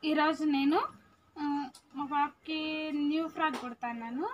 ఈరోజు నేను ఆ, మా పాపకి న్యూ ఫ్రాక్ కుడతాను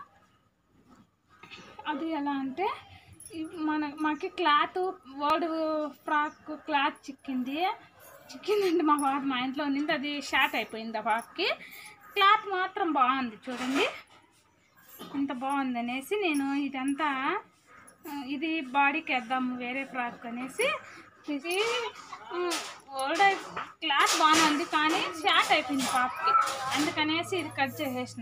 అది ఎలా అంటే ఇ- మన మాకి క్లాత్ వర్డ్ ఫ్రాక్ క్లాత్ చిక్కింది చిక్కిందంటే మా పాప మా ఇంట్లో ఉన్నింది అది షార్ట్ అయిపోయింది ఆ పాపకి క్లాత్ మాత్రం బాగుంది చూడండి ఇంత బాగుంది అనేసి నేను ఇదంతా ఆ, ఇది బాడీకి వేద్దాము వేరే ఫ్రాక్ అనేసి ఇది ఓల్డ్ క్లాత్ బాగానే ఉంది కానీ షార్ట్ అయిపోయింది పాపకి అందుకనేసి ఇది కట్ చేసేసిన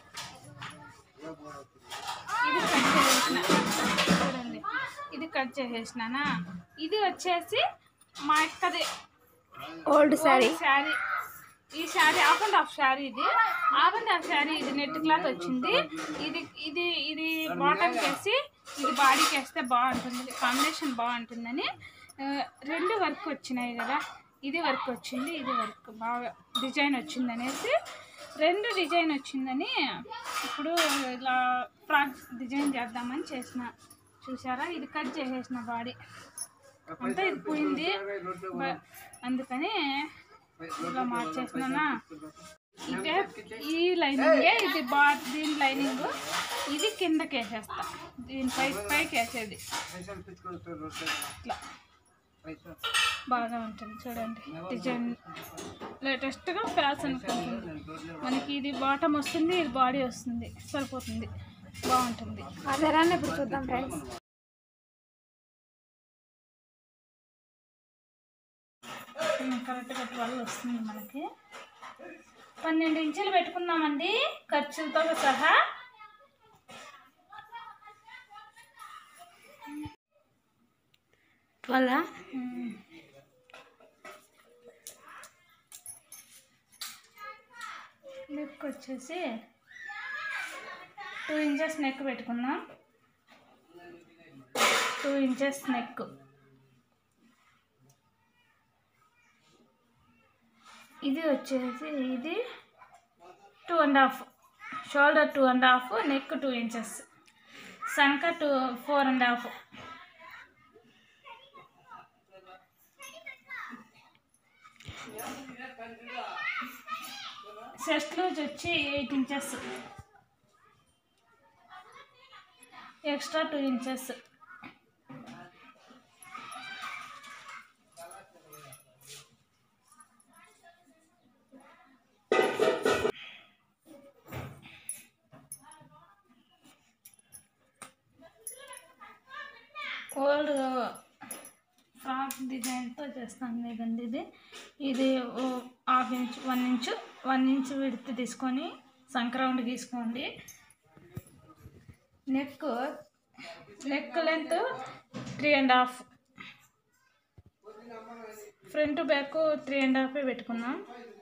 ఇది కట్ చేసేసిన చూడండి ఇది కట్ చేసేసినానా ఇది వచ్చేసి మా అక్కది ఓల్డ్ శారీ శారీ ఈ sari half and half sari ఇది ఆఫ్ అండ్ ఆఫ్ శారీ ఇది నెట్ క్లాత్ వచ్చింది ఇది ఇది ఇది బాటమ్ వేసి ఇది బాడీకి వేస్తే బాగుంటుంది కాంబినేషన్ బాగుంటుందని ఆ, రెండు వర్క్ వచ్చినాయి కదా ఇది వర్క్ వచ్చింది ఇది వర్క్ బాగా డిజైన్ వచ్చింది అనేసి రెండు డిజైన్ వచ్చిందని ఇప్పుడు ఇలా ఫ్రాక్ డిజైన్ చేద్దామని చేసిన చూసారా ఇది కట్ చేసేసిన బాడీ అంతా ఇది పోయింది బ- అందుకని ఇలా మార్చేసినానా ఇదే ఈ లైనింగే ఇది బా దీని లైనింగ్ ఇది కిందకి వేసేస్తా దీని పై పైకి వేసేది ఇట్లా బాగా ఉంటుంది చూడండి డిజైన్ లేటెస్ట్గా ఫ్యాషన్ మనకి ఇది బాటమ్ వస్తుంది ఇది బాడీ వస్తుంది సరిపోతుంది బాగుంటుంది అదేరాన్ని ఇప్పుడు చూద్దాం ఫ్రెండ్స్ కరెక్ట్గా ట్వెల్వ్ వస్తుంది మనకి పన్నెండు ఇంచులు పెట్టుకుందామండి ఖర్చులతో సహా ట్వెల్వ్ ఉమ్. నెక్ వచ్చేసి టూ ఇంచెస్ నెక్ పెట్టుకుందాం టూ ఇంచెస్ నెక్ ఇది వచ్చేసి ఇది two and half shoulder two and half neck two inches సంక two four and half chest loose వచ్చి eight inches extra two inches old frock డిజైన్తో చేస్తాను లేదండి ఇది ఇది ఓ half inch one inch one inch width తీసుకొని సంక్రౌండ్ తీసుకోండి neck neck length three and half front back three and half పెట్టుకున్నాం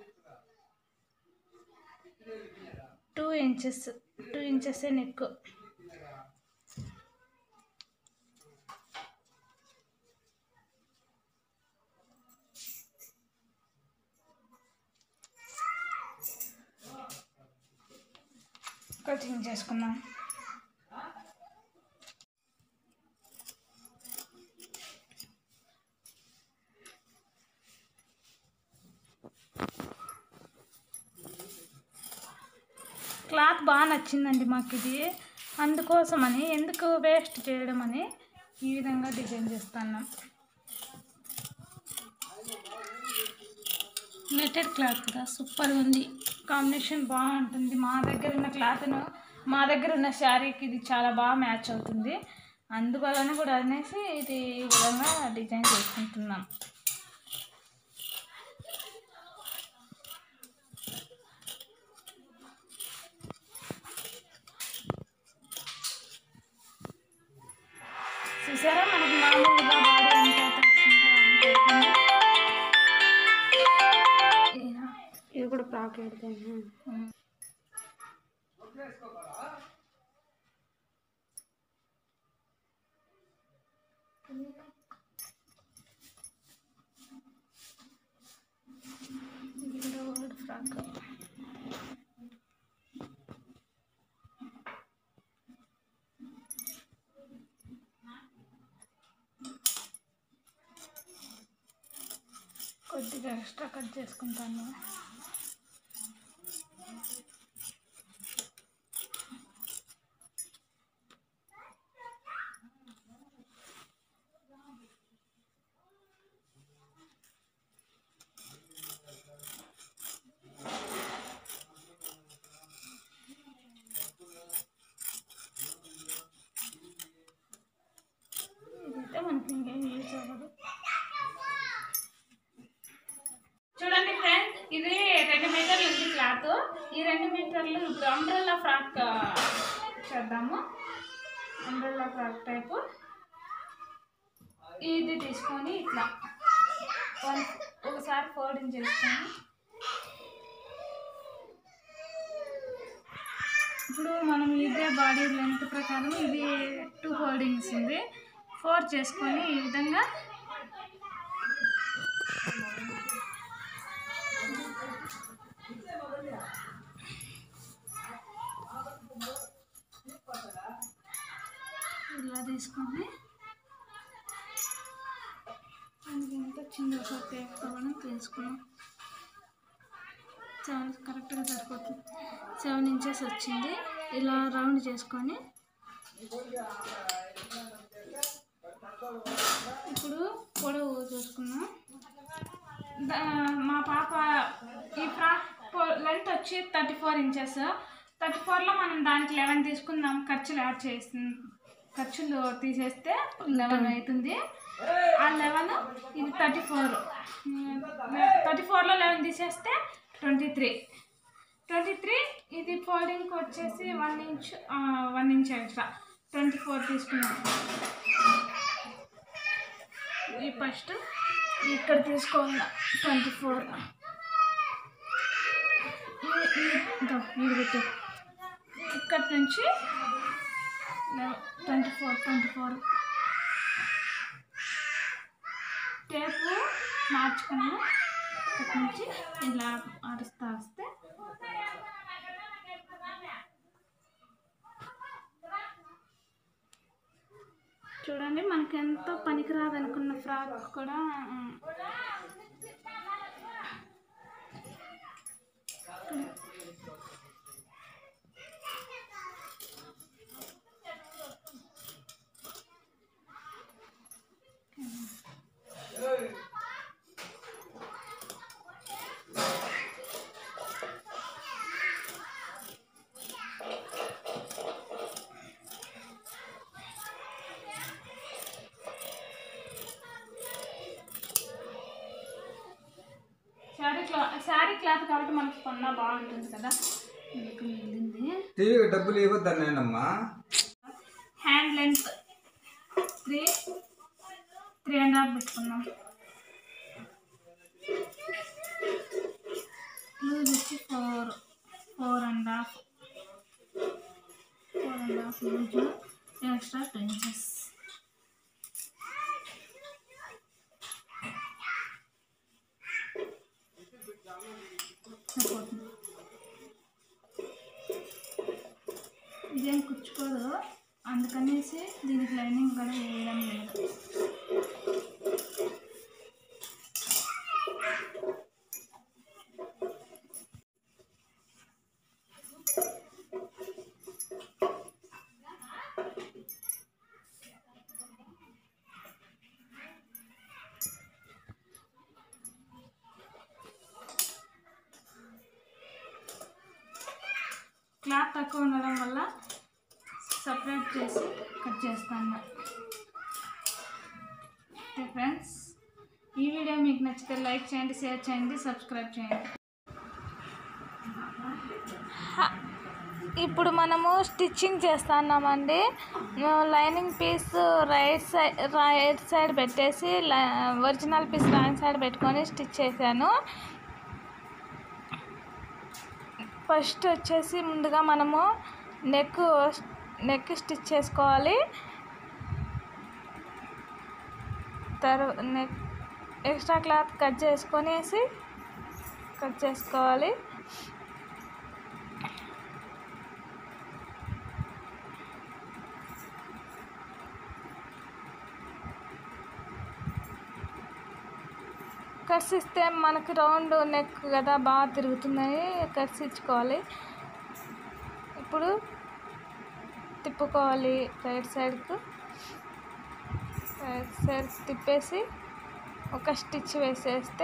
two inches two inches neck cutting చేసుకుందాం క్లాత్ బాగా నచ్చిందండి మాకు ఇది అందుకోసమని ఎందుకు వేస్ట్ చేయడం అని ఈ విధంగా డిజైన్ చేస్తున్నాం నెటెడ్ క్లాత్ కదా సూపర్ ఉంది కాంబినేషన్ బాగుంటుంది మా దగ్గర ఉన్న క్లాత్ను మా దగ్గర ఉన్న శారీకి ఇది చాలా బాగా మ్యాచ్ అవుతుంది అందువలన కూడా అనేసి ఇది ఈ విధంగా డిజైన్ చేసుకుంటున్నాం చూసారా మనకి మామూలుగా బాడీ ఎంత వస్తుందో అంత అవుతుంది. ఇది కూడా ఫ్రాక్ పెడతాను ఇది కూడా ఓల్డ్ ఫ్రాక్ కొద్దిగా ఎక్స్ట్రా కట్ చేసుకుంటాను క్లాత్ ఈ రెండు మీటర్లు ఇప్పుడు అంబ్రెల్లా ఫ్రాక్ ఆ, చేద్దాము అంబ్రెల్లా ఫ్రాక్ టైపు ఇది తీసుకొని ఇట్లా వన్ ఒకసారి ఫోల్డింగ్ చేసుకొని ఇప్పుడు మనం ఇదే బాడీ లెంత్ ప్రకారం ఇది టూ ఫోల్డింగ్స్ ఉంది ఫోర్ చేసుకొని ఈ విధంగా ఇలా తీసుకొని మనకి ఎంత చిన్న టేప్ కావాలని తీసుకున్నాం సెవెన్ కరెక్ట్గా సరిపోతుంది సెవెన్ ఇంచెస్ వచ్చింది ఇలా రౌండ్ చేసుకొని ఇప్పుడు పొడవు చూసుకున్నాం దా- మా పాప ఈ ఫ్రాక్ లెంత్ వచ్చి థర్టీ ఫోర్ ఇంచెస్ థర్టీ ఫోర్లో మనం దానికి లెవెన్ తీసుకుందాం ఖర్చులు యాడ్ చేసి ఖర్చులు తీసేస్తే లెవెన్ అవుతుంది ఆ లెవెన్ ఇది థర్టీ ఫోర్ థర్టీ ఫోర్లో లెవెన్ తీసేస్తే ట్వంటీ త్రీ ట్వంటీ త్రీ ఇది ఫోల్డింగ్కి వచ్చేసి one inch one inch extra twenty four తీసుకున్నాం ఈ ఫస్ట్ ఇక్కడ తీసుకోవాలి ట్వంటీ ఫోర్ ఇది పెట్టు ఇక్కడ నుంచి twenty four twenty four tape మార్చుకున్నాం ఇక్కడ నుంచి ఇలా అరుస్తా వస్తే చూడండి మనకి ఎంతో పనికిరాదు అనుకున్న ఫ్రాక్ కూడా um, sari cloth sari cloth కాబట్టి మనకి కొన్నా బాగుంటుంది కదా మీకు మిగిలింది టీవీకి డబ్బులు ఇవ్వద్దనేనమ్మా hand length three three and half పెట్టుకుందాం లూజ్ వచ్చి four four and half four and half loose extra two inches సరిపోతుంది ఇదేం కుచ్చుకోదు అందుకనేసి దీనికి లైనింగ్ కూడా వేయడం లేదు క్లాత్ తక్కువ ఉండడం వల్ల సపరేట్ చేసి కట్ చేస్తాను ఓకే ఫ్రెండ్స్ ఈ వీడియో మీకు నచ్చితే లైక్ చేయండి షేర్ చేయండి సబ్స్క్రైబ్ చేయండి ఇప్పుడు మనము స్టిచ్చింగ్ చేస్తున్నామండి lining piece right side right side పెట్టేసి ఒరిజినల్ పీస్ రాంగ్ సైడ్ పెట్టుకొని స్టిచ్ చేశాను ఫస్ట్ వచ్చేసి ముందుగా మనము నెక్ నెక్ స్టిచ్ చేసుకోవాలి తర్వాత నెక్ ఎక్స్ట్రా క్లాత్ కట్ చేసుకొనేసి కట్ చేసుకోవాలి కట్స్ ఇస్తే మనకి రౌండ్ నెక్ కదా బాగా తిరుగుతుందని కట్స్ ఇచ్చుకోవాలి ఇప్పుడు తిప్పుకోవాలి రైట్ సైడ్కు రైట్ సైడ్ తిప్పేసి ఒక స్టిచ్ వేసేస్తే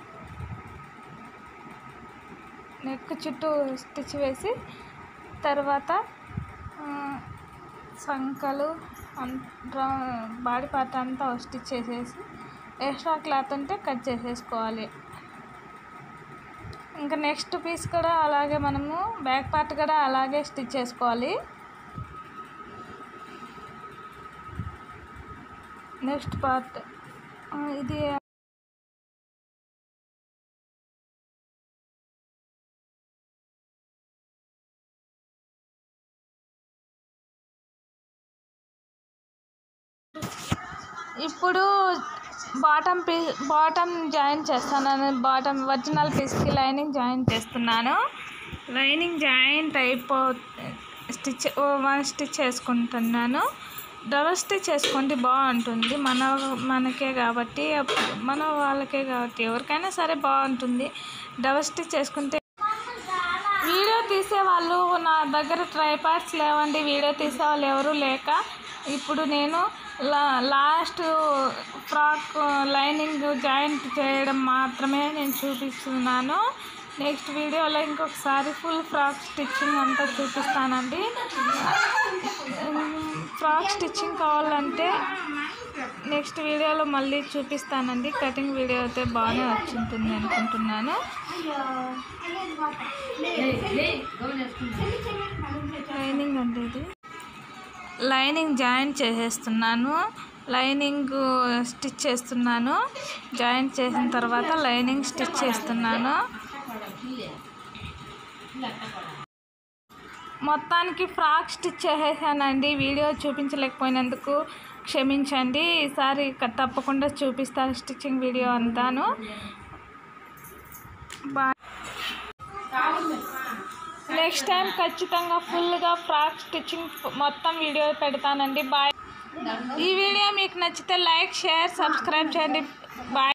నెక్ చుట్టూ స్టిచ్ వేసి తర్వాత ఆ, సంకలు అన్- రా- బాడీ పార్ట్ అంతా స్టిచ్ చేసేసి ఎక్స్ట్రా క్లాత్ ఉంటే కట్ చేసేసుకోవాలి ఇంకా నెక్స్ట్ పీస్ కూడా అలాగే మనము బ్యాక్ పార్ట్ కూడా అలాగే స్టిచ్ చేసుకోవాలి నెక్స్ట్ పార్ట్ ఇది ఇప్పుడు బాటమ్ పీ బాటమ్ జాయిన్ చేస్తాను బాటమ్ ఒరిజినల్ పీస్కి లైనింగ్ జాయిన్ చేస్తున్నాను లైనింగ్ జాయింట్ అయిపో స్టిచ్ వన్ స్టిచ్ వేసుకుంటున్నాను డబల్ స్టిచ్ వేసుకుంటే బాగుంటుంది మన మనకే కాబట్టి అప్పుడు మన వాళ్ళకే కాబట్టి ఎవరికైనా సరే బాగుంటుంది డబల్ స్టిచ్ వేసుకుంటే వీడియో తీసే వాళ్ళు నా దగ్గర ట్రైపాడ్స్ లేవండి వీడియో తీసే వాళ్ళు ఎవరు లేక ఇప్పుడు నేను లా లాస్ట్ ఫ్రాక్ లైనింగ్ జాయింట్ చేయడం మాత్రమే నేను చూపిస్తున్నాను నెక్స్ట్ వీడియోలో ఇంకొకసారి ఫుల్ ఫ్రాక్ స్టిచ్చింగ్ అంతా చూపిస్తానండి ఫ్రాక్ స్టిచ్చింగ్ కావాలంటే నెక్స్ట్ వీడియోలో మళ్ళీ చూపిస్తానండి కటింగ్ వీడియో అయితే బాగానే వచ్చింటుంది అనుకుంటున్నాను లైనింగ్ అంటే ఇది లైనింగ్ జాయింట్ చేసేస్తున్నాను లైనింగ్ స్టిచ్ చేస్తున్నాను జాయింట్ చేసిన తర్వాత లైనింగ్ స్టిచ్ చేస్తున్నాను మొత్తానికి ఫ్రాక్ స్టిచ్ చేసేసానండి వీడియో చూపించలేకపోయినందుకు క్షమించండి ఈసారి క- తప్పకుండా చూపిస్తాను స్టిచ్చింగ్ వీడియో అంతాను బా నెక్స్ట్ టైం ఖచ్చితంగా ఫుల్గా ఫ్రాక్ స్టిచ్చింగ్ మొత్తం వీడియో పెడతానండి బాయ్ ఈ వీడియో మీకు నచ్చితే లైక్ షేర్ సబ్స్క్రైబ్ చేయండి బాయ్